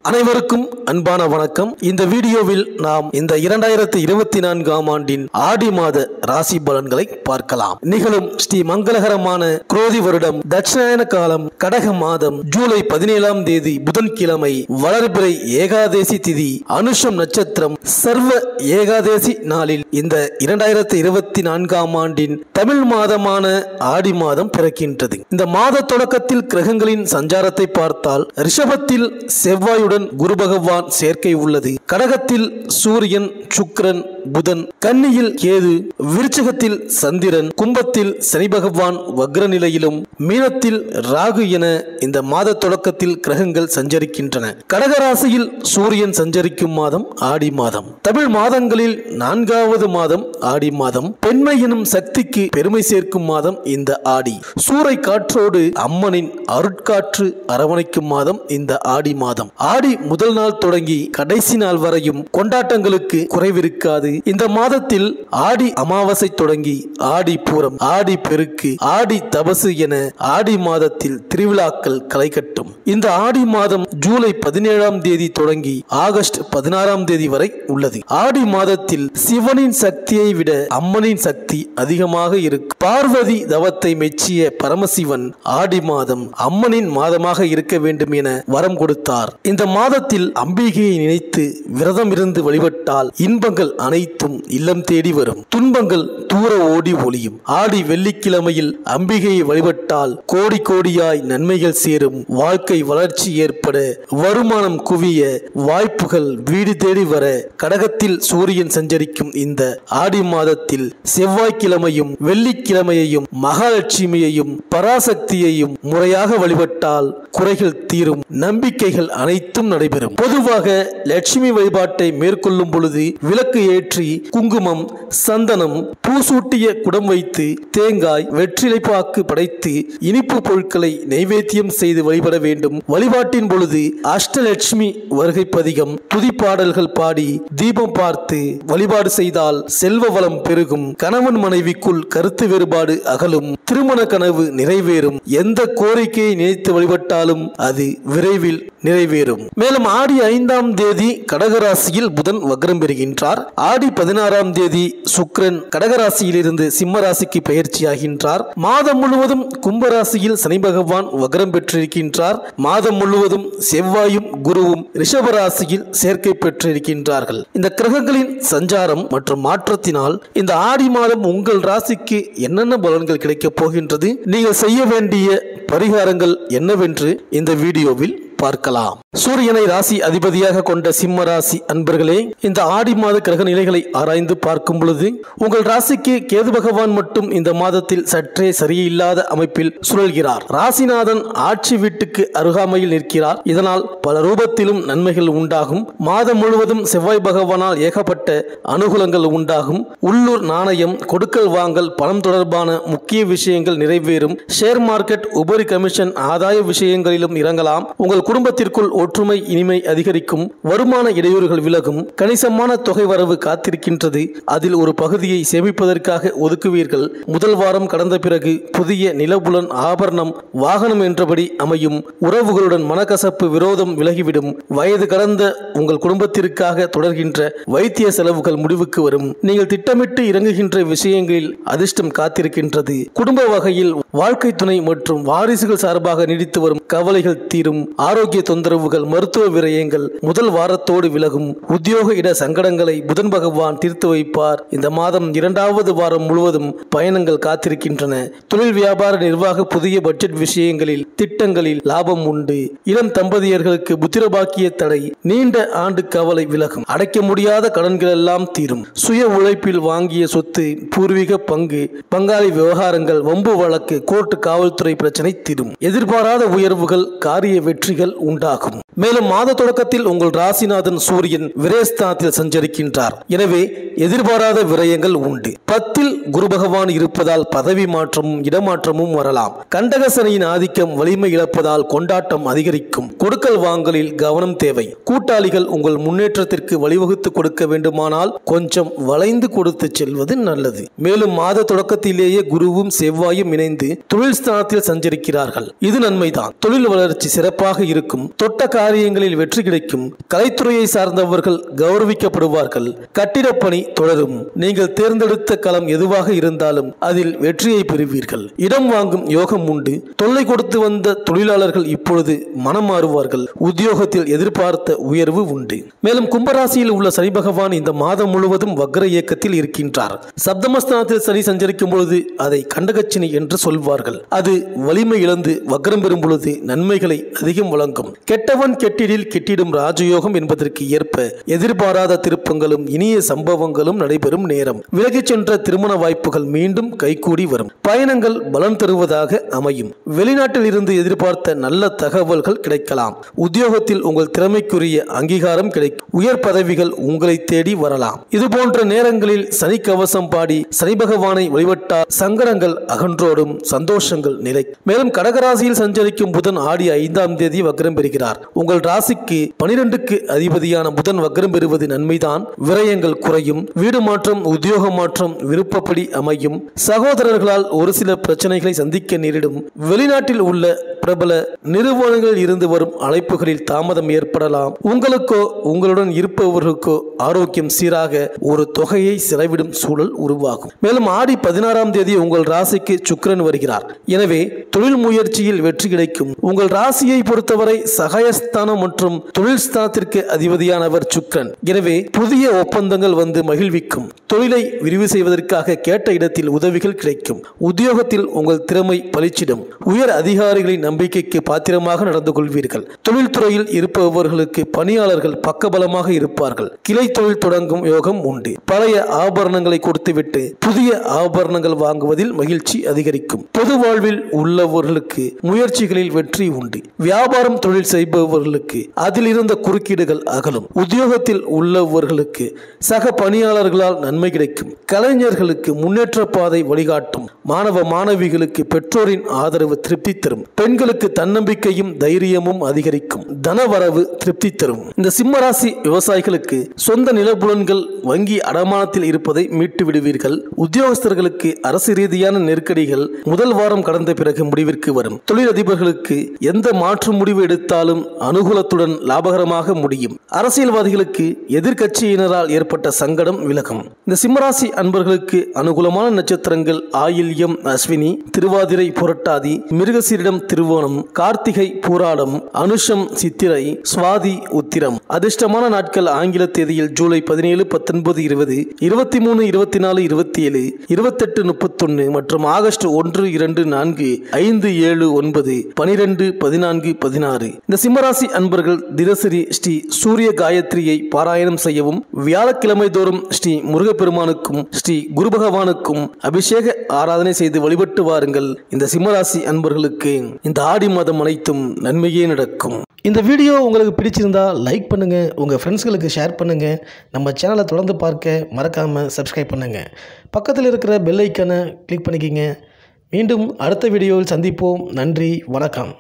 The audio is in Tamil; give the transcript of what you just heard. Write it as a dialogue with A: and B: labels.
A: அனைவருக்கும் அன்பான வணக்கம் இந்த வீடியோவில் நாம் இந்த இரண்டாயிரத்தி இருபத்தி நான்காம் ஆண்டின் ஆடி மாத ராசி பலன்களை பார்க்கலாம் நிகழும் ஸ்ரீ மங்களகரமான குரோதி வருடம் தட்சிணாயன காலம் கடக மாதம் ஜூலை பதினேழாம் தேதி புதன்கிழமை வளர்பிறை ஏகாதேசி திதி அனுஷம் நட்சத்திரம் சர்வ ஏகாதேசி நாளில் இந்த இரண்டாயிரத்தி இருபத்தி நான்காம் ஆண்டின் தமிழ் மாதமான ஆடி மாதம் பிறக்கின்றது இந்த மாத தொடக்கத்தில் கிரகங்களின் சஞ்சாரத்தை பார்த்தால் ரிஷபத்தில் செவ்வாயுடன் குரு பகவான் சேர்க்கை உள்ளது கடகத்தில் சூரியன் சுக்கிரன் புதன் கன்னியில் கேது விருச்சகத்தில் சந்திரன் கும்பத்தில் சனி பகவான் வக்ர நிலையிலும் மீனத்தில் ராகு என இந்த மாத தொடக்கத்தில் கிரகங்கள் சஞ்சரிக்கின்றன கடகராசியில் சூரியன் சஞ்சரிக்கும் மாதம் ஆடி மாதம் தமிழ் மாதங்களில் நான்காவது மாதம் ஆடி மாதம் பெண்மை எனும் சக்திக்கு பெருமை சேர்க்கும் மாதம் இந்த ஆடி சூறை காற்றோடு அம்மனின் அருட்காற்று அரவணைக்கும் மாதம் இந்த ஆடி மாதம் ஆடி முதல் நாள் தொடங்கி கடைசி நாள் வரையும் கொண்டாட்டங்களுக்கு குறைவிருக்காது இந்த மாதத்தில் ஆடி அமாவாசை தொடங்கி ஆடி பூரம் ஆடி பெருக்கு ஆடி தபசு என ஆடி மாதத்தில் திருவிழாக்கள் களை கட்டும் இந்த ஆடி மாதம் ஜூலை பதினேழாம் தேதி தொடங்கி ஆகஸ்ட் பதினாறாம் தேதி வரை உள்ளது ஆடி மாதத்தில் சிவனின் சக்தியை விட அம்மனின் சக்தி அதிகமாக இருக்கும் பார்வதி தவத்தை மெச்சிய பரமசிவன் ஆடி மாதம் அம்மனின் மாதமாக இருக்க வேண்டும் என வரம் கொடுத்தார் இந்த மாதத்தில் அம்பிகையை நினைத்து விரதம் இருந்து வழிபட்டால் இன்பங்கள் அனைத்தும் இல்லம் தேடி வரும் துன்பங்கள் தூர ஓடி ஒளியும் ஆடி வெள்ளிக்கிழமையில் அம்பிகையை வழிபட்டால் கோடி கோடியாய் நன்மைகள் சேரும் வாழ்க்கை வளர்ச்சி ஏற்பட வருமானம் குவிய வாய்ப்புகள் வீடு தேடி வர கடகத்தில் சூரியன் சஞ்சரிக்கும் இந்த ஆடி மாதத்தில் செவ்வாய்க்கிழமையும் வெள்ளிக்கிழமையையும் மகாலட்சுமியையும் பராசக்தியையும் முறையாக வழிபட்டால் குறைகள் தீரும் நம்பிக்கைகள் அனைத்தும் நடைபெறும் பொதுவாக லட்சுமி வழிபாட்டை மேற்கொள்ளும் பொழுது விளக்கு ஏற்றி குங்குமம் சந்தனம் பூசூட்டிய குடம் வைத்து தேங்காய் வெற்றிலைப்பாக்கு படைத்து இனிப்பு பொருட்களை நைவேத்தியம் செய்து வழிபட வேண்டும் வழிபாட்டின் பொழுது அஷ்டலட்சுமி வருகை பதிகம் துதிப்பாடல்கள் பாடி தீபம் பார்த்து வழிபாடு செய்தால் செல்வ வளம் பெருகும் கணவன் மனைவிக்குள் கருத்து வேறுபாடு அகலும் திருமண கனவு நிறைவேறும் எந்த கோரிக்கையை நினைத்து வழிபட்டாலும் அது விரைவில் நிறைவேறும் மேலும் ஆடி ஐந்தாம் தேதி கடகராசியில் புதன் வக்ரம் பெறுகின்றார் ஆடி பதினாறாம் தேதி சுக்கிரன் கடகராசியிலிருந்து சிம்ம ராசிக்கு பயிற்சியாகின்றார் மாதம் முழுவதும் கும்பராசியில் சனி பகவான் வக்ரம் பெற்றிருக்கின்றார் மாதம் முழுவதும் செவ்வாயும் குருவும் ரிஷபராசியில் சேர்க்கை பெற்றிருக்கின்றார்கள் இந்த கிரகங்களின் சஞ்சாரம் மற்றும் மாற்றத்தினால் இந்த ஆடி மாதம் உங்கள் ராசிக்கு என்னென்ன பலன்கள் கிடைக்கப் போகின்றது நீங்கள் செய்ய வேண்டிய பரிகாரங்கள் என்னவென்று இந்த வீடியோவில் பார்க்கலாம் சூரியனை ராசி அதிபதியாக கொண்ட சிம்ம ராசி அன்பர்களே இந்த ஆடி மாத கிரக நிலைகளை ஆராய்ந்து பார்க்கும் பொழுது உங்கள் ராசிக்கு கேது பகவான் மட்டும் இந்த மாதத்தில் சற்றே சரியில்லாத அமைப்பில் சுழல்கிறார் ராசிநாதன் ஆட்சி வீட்டுக்கு அருகாமையில் நிற்கிறார் இதனால் பல ரூபத்திலும் நன்மைகள் உண்டாகும் மாதம் முழுவதும் செவ்வாய் பகவானால் ஏகப்பட்ட அனுகூலங்கள் உண்டாகும் உள்ளூர் நாணயம் கொடுக்கல் வாங்கல் பணம் தொடர்பான முக்கிய விஷயங்கள் நிறைவேறும் ஷேர் மார்க்கெட் உபரி கமிஷன் ஆதாய விஷயங்களிலும் இறங்கலாம் உங்கள் குடும்பத்திற்குள் ஒற்றுமை இனிமை அதிகரிக்கும் வருமான இடையூறுகள் விலகும் கணிசமான தொகை வரவு காத்திருக்கின்றது அதில் ஒரு பகுதியை சேமிப்பதற்காக ஒதுக்குவீர்கள் முதல் வாரம் கடந்த பிறகு புதிய நிலபுலன் ஆபரணம் வாகனம் என்றபடி அமையும் உறவுகளுடன் மனக்கசப்பு விரோதம் விலகிவிடும் வயது கடந்த உங்கள் குடும்பத்திற்காக தொடர்கின்ற வைத்திய செலவுகள் முடிவுக்கு வரும் நீங்கள் திட்டமிட்டு இறங்குகின்ற விஷயங்களில் அதிர்ஷ்டம் காத்திருக்கின்றது குடும்ப வகையில் வாழ்க்கை துணை மற்றும் வாரிசுகள் சார்பாக நீடித்து வரும் கவலைகள் தீரும் ஆரோக்கிய தொந்தரவுகள் மருத்துவ விரயங்கள் முதல் வாரத்தோடு விலகும் உத்தியோக இட சங்கடங்களை புதன் பகவான் தீர்த்து வைப்பார் இந்த மாதம் இரண்டாவது வாரம் முழுவதும் பயணங்கள் காத்திருக்கின்றன தொழில் வியாபார நிர்வாக புதிய பட்ஜெட் விஷயங்களில் திட்டங்களில் லாபம் உண்டு இளம் தம்பதியர்களுக்கு புத்திரபாக்கிய தடை நீண்ட ஆண்டு கவலை விலகும் அடைக்க முடியாத கடன்கள் எல்லாம் தீரும் சுய உழைப்பில் வாங்கிய சொத்து பூர்வீக பங்கு பங்காளி விவகாரங்கள் வம்பு வழக்கு கோர்ட்டு காவல்துறை பிரச்சனை தீரும் எதிர்பாராத உயர்வுகள் காரிய வெற்றிகள் உண்டாகும் மேலும் மாத தொடக்கத்தில் உங்கள் ராசிநாதன் சூரியன் விரயஸ்தானத்தில் சஞ்சரிக்கின்றார் எனவே எதிர்பாராத விரயங்கள் உண்டு பத்தில் குரு பகவான் இருப்பதால் பதவி மாற்றமும் இடமாற்றமும் வரலாம் கண்டகசனியின் ஆதிக்கம் வலிமை இழப்பதால் கொண்டாட்டம் அதிகரிக்கும் கொடுக்கல் வாங்கலில் கவனம் தேவை கூட்டாளிகள் உங்கள் முன்னேற்றத்திற்கு வழிவகுத்து கொடுக்க வேண்டுமானால் கொஞ்சம் வளைந்து கொடுத்து செல்வது நல்லது மேலும் மாத தொடக்கத்திலேயே குருவும் செவ்வாயும் இணைந்து தொழில் ஸ்தானத்தில் சஞ்சரிக்கிறார்கள் இது நன்மைதான் தொழில் வளர்ச்சி சிறப்பாக இருக்கும் இருக்கும் தொட்ட காரியங்களில் வெற்றி கிடைக்கும் கலைத்துறையை சார்ந்தவர்கள் கௌரவிக்கப்படுவார்கள் கட்டிடப் பணி தொடரும் நீங்கள் தேர்ந்தெடுத்த களம் எதுவாக இருந்தாலும் அதில் வெற்றியை பெறுவீர்கள் இடம் வாங்கும் யோகம் உண்டு தொல்லை கொடுத்து வந்த தொழிலாளர்கள் இப்பொழுது மனம் மாறுவார்கள் உத்தியோகத்தில் எதிர்பார்த்த உயர்வு உண்டு மேலும் கும்பராசியில் உள்ள சனி பகவான் இந்த மாதம் முழுவதும் வக்ர இயக்கத்தில் இருக்கின்றார் சப்தமஸ்தானத்தில் சனி சஞ்சரிக்கும் பொழுது அதை கண்டகச்சினி என்று சொல்வார்கள் அது வலிமை இழந்து வக்ரம் பெறும் பொழுது நன்மைகளை அதிகம் வழங்கும் கெட்டவன் கெட்டிடில் கெட்டிடும் ராஜயோகம் என்பதற்கு ஏற்ப எதிர்பாராத திருப்பங்களும் இனிய சம்பவங்களும் நடைபெறும் நேரம் விலகிச் சென்ற திருமண வாய்ப்புகள் மீண்டும் கைகூடி வரும் பயணங்கள் பலன் தருவதாக அமையும் வெளிநாட்டில் இருந்து எதிர்பார்த்த நல்ல தகவல்கள் கிடைக்கலாம் உத்தியோகத்தில் உங்கள் திறமைக்குரிய அங்கீகாரம் கிடைக்கும் உயர் பதவிகள் உங்களை தேடி வரலாம் இது போன்ற நேரங்களில் சனி கவசம் பாடி சனி பகவானை வழிபட்டால் சங்கடங்கள் அகன்றோடும் சந்தோஷங்கள் நிலை மேலும் கடகராசியில் சஞ்சரிக்கும் புதன் ஆடி ஐந்தாம் தேதி வக்ரம் பெறுகிறார் உங்கள் ராசிக்கு பனிரெண்டுக்கு அதிபதியான புதன் வக்ரம் பெறுவது நன்மைதான் விரயங்கள் குறையும் வீடு மாற்றம் உத்தியோக மாற்றம் விருப்பப்படி அமையும் சகோதரர்களால் ஒரு சில பிரச்சனைகளை சந்திக்க நேரிடும் வெளிநாட்டில் உள்ள பிரபல நிறுவனங்களில் இருந்து வரும் அழைப்புகளில் தாமதம் ஏற்படலாம் உங்களுக்கோ உங்களுடன் இருப்பவர்களுக்கோ ஆரோக்கியம் சீராக ஒரு தொகையை செலவிடும் சூழல் உருவாகும் மேலும் ஆடி பதினாறாம் தேதி உங்கள் ராசிக்கு சுக்கிரன் வருகிறார் எனவே தொழில் முயற்சியில் வெற்றி கிடைக்கும் உங்கள் ராசியை பொறுத்தவரை சகாயஸ்தானம் மற்றும் தொழில் ஸ்தானத்திற்கு அதிபதியானவர் சுக்கிரன் எனவே புதிய ஒப்பந்தங்கள் வந்து மகிழ்விக்கும் தொழிலை விரிவு செய்வதற்காக கேட்ட இடத்தில் உதவிகள் கிடைக்கும் உத்தியோகத்தில் உங்கள் திறமை பளிச்சிடும் உயர் அதிகாரிகளின் நம்பிக்கைக்கு பாத்திரமாக நடந்து கொள்வீர்கள் தொழில்துறையில் இருப்பவர்களுக்கு பணியாளர்கள் பக்கபலமாக இருப்பார்கள் கிளை தொழில் தொடங்கும் யோகம் உண்டு பழைய ஆபரணங்களை கொடுத்துவிட்டு புதிய ஆபரணங்கள் வாங்குவதில் மகிழ்ச்சி அதிகரிக்கும் பொது வாழ்வில் உள்ளவர்களுக்கு முயற்சிகளில் வெற்றி உண்டு வியாபாரம் தொழில் செய்பவர்களுக்கு அதில் இருந்த குறுக்கீடுகள் அகலும் உத்தியோகத்தில் உள்ளவர்களுக்கு சக பணியாளர்களால் நன்மை கிடைக்கும் கலைஞர்களுக்கு முன்னேற்ற பாதை வழிகாட்டும் மாணவ மாணவிகளுக்கு பெற்றோரின் ஆதரவு திருப்தி தரும் பெண்களுக்கு தன்னம்பிக்கையும் தைரியமும் அதிகரிக்கும் தனவரவு திருப்தி தரும் இந்த சிம்மராசி விவசாயிகளுக்கு சொந்த நிலப்புலன்கள் வங்கி அடமானத்தில் இருப்பதை மீட்டு விடுவீர்கள் உத்தியோகஸ்தர்களுக்கு அரசு ரீதியான நெருக்கடிகள் முதல் வாரம் கடந்த பிறகு முடிவிற்கு வரும் தொழிலதிபர்களுக்கு எந்த மாற்று முடிவு எடுத்தாலும் அனுகூலத்துடன் லாபகரமாக முடியும் அரசியல்வாதிகளுக்கு எதிர்க்கட்சியினரால் ஏற்பட்ட சங்கடம் விலகும் இந்த சிம்மராசி அன்பர்களுக்கு அனுகூலமான நட்சத்திரங்கள் ஆயில்யம் அஸ்வினி திருவாதிரை புரட்டாதி மிருகசீரிடம் திருவோணம் கார்த்திகை பூராடம் அனுஷம் சித்திரை சுவாதி உத்திரம் அதிர்ஷ்டமான நாட்கள் ஆங்கில தேதியில் ஜூலை பதினேழு பத்தொன்பது இருபது இருபத்தி மூணு இருபத்தி நாலு இருபத்தி ஏழு இருபத்தெட்டு முப்பத்தொன்னு மற்றும் ஆகஸ்ட் ஒன்று இரண்டு நான்கு ஐந்து ஏழு ஒன்பது பனிரெண்டு பதினான்கு பதினாறு இந்த சிம்மராசி அன்பர்கள் தினசரி ஸ்ரீ சூரிய காயத்ரியை பாராயணம் செய்யவும் வியாழக்கிழமை தோறும் ஸ்ரீ முருகப்பெருமானுக்கும் ஸ்ரீ குரு பகவானுக்கும் அபிஷேக ஆராதனை செய்து வழிபட்டு வாருங்கள் இந்த சிம்மராசி அன்பர்களுக்கு இந்த ஆடி மாதம் அனைத்தும் நன்மையே நடக்கும் இந்த வீடியோ உங்களுக்கு பிடிச்சிருந்தா லைக் பண்ணுங்க உங்க ஃப்ரெண்ட்ஸ்களுக்கு ஷேர் பண்ணுங்க நம்ம சேனலை தொடர்ந்து பார்க்க மறக்காம சப்ஸ்கிரைப் பண்ணுங்க பக்கத்தில் இருக்கிற பெல் ஐக்கானை கிளிக் பண்ணிக்கிங்க மீண்டும் அடுத்த வீடியோவில் சந்திப்போம் நன்றி வணக்கம்